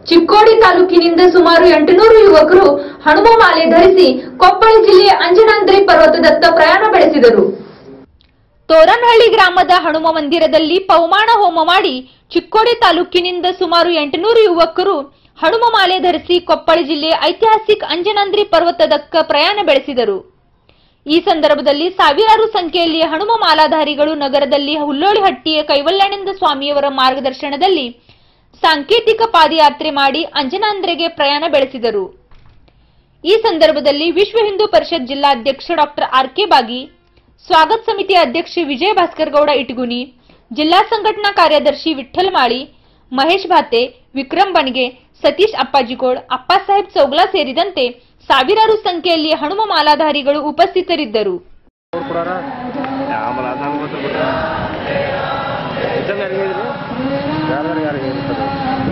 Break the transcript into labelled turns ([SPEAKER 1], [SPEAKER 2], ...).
[SPEAKER 1] ಚಿಕ್ಕೋಡಿ ತಾಲೂಕಿನಿಂದ ಸುಮಾರು ಎಂಟುನೂರು ಯುವಕರು ಹನುಮ ಮಾಲೆ ಧರಿಸಿ ಕೊಪ್ಪಳ ಜಿಲ್ಲೆಯ ಅಂಜನಾದ್ರಿ ಪರ್ವತದತ್ತ ಪ್ರಯಾಣ ಬೆಳೆಸಿದರು ತೋರನಹಳ್ಳಿ ಗ್ರಾಮದ ಹನುಮ ಮಂದಿರದಲ್ಲಿ ಪವಮಾನ ಹೋಮ ಮಾಡಿ ಚಿಕ್ಕೋಡಿ ತಾಲೂಕಿನಿಂದ ಸುಮಾರು ಎಂಟುನೂರು ಯುವಕರು ಹನುಮ ಮಾಲೆ ಧರಿಸಿ ಕೊಪ್ಪಳ ಜಿಲ್ಲೆಯ ಐತಿಹಾಸಿಕ ಅಂಜನಾದ್ರಿ ಪರ್ವತದತ್ತ ಪ್ರಯಾಣ ಬೆಳೆಸಿದರು ಈ ಸಂದರ್ಭದಲ್ಲಿ ಸಾವಿರಾರು ಸಂಖ್ಯೆಯಲ್ಲಿ ಹನುಮ ಮಾಲಾಧಾರಿಗಳು ನಗರದಲ್ಲಿ ಹುಲ್ಲೋಳಿಹಟ್ಟಿಯ ಕೈವಲ್ಯಾನಂದ ಸ್ವಾಮಿಯವರ ಮಾರ್ಗದರ್ಶನದಲ್ಲಿ ಸಾಂಕೇತಿಕ ಪಾದಯಾತ್ರೆ ಮಾಡಿ ಅಂಜನಾಂದ್ರೆಗೆ ಪ್ರಯಾಣ ಬೆಳೆಸಿದರು ಈ ಸಂದರ್ಭದಲ್ಲಿ ವಿಶ್ವ ಹಿಂದೂ ಪರಿಷತ್ ಜಿಲ್ಲಾಧ್ಯಕ್ಷ ಡಾಕ್ಟರ್ ಆರ್ ಕೆ ಬಾಗಿ ಸ್ವಾಗತ ಸಮಿತಿ ಅಧ್ಯಕ್ಷ ವಿಜಯ ಭಾಸ್ಕರ್ ಗೌಡ ಇಟಗುನಿ ಜಿಲ್ಲಾ ಸಂಘಟನಾ ಕಾರ್ಯದರ್ಶಿ ವಿಠ್ಠಲ್ ಮಾಳಿ ಮಹೇಶ್ ಭಾತೆ ವಿಕ್ರಮ್ ಬಣ್ಗೆ ಸತೀಶ್ ಅಪ್ಪಾಜಿಗೋಳ್ ಅಪ್ಪಾಸಾಹೇಬ್ ಚೌಗ್ಲಾ ಸೇರಿದಂತೆ ಸಾವಿರಾರು ಸಂಖ್ಯೆಯಲ್ಲಿ ಹನುಮ ಮಾಲಾಧಾರಿಗಳು ಉಪಸ್ಥಿತರಿದ್ದರು
[SPEAKER 2] ಅವ್ರು ಕೊಡಾರ ಆಮೇಲೆ ಅದು ನನಗೆ ಗೊತ್ತಿಲ್ಲ ಬಿಟ್ರೆ ಇದ್ದಂಗೆ ಯಾರಿಗೆ ಹೇಳಿದ್ರು ಯಾರ್ಯಾರು ಯಾರಿಗೆ ಹೇಳ್ತಾರೆ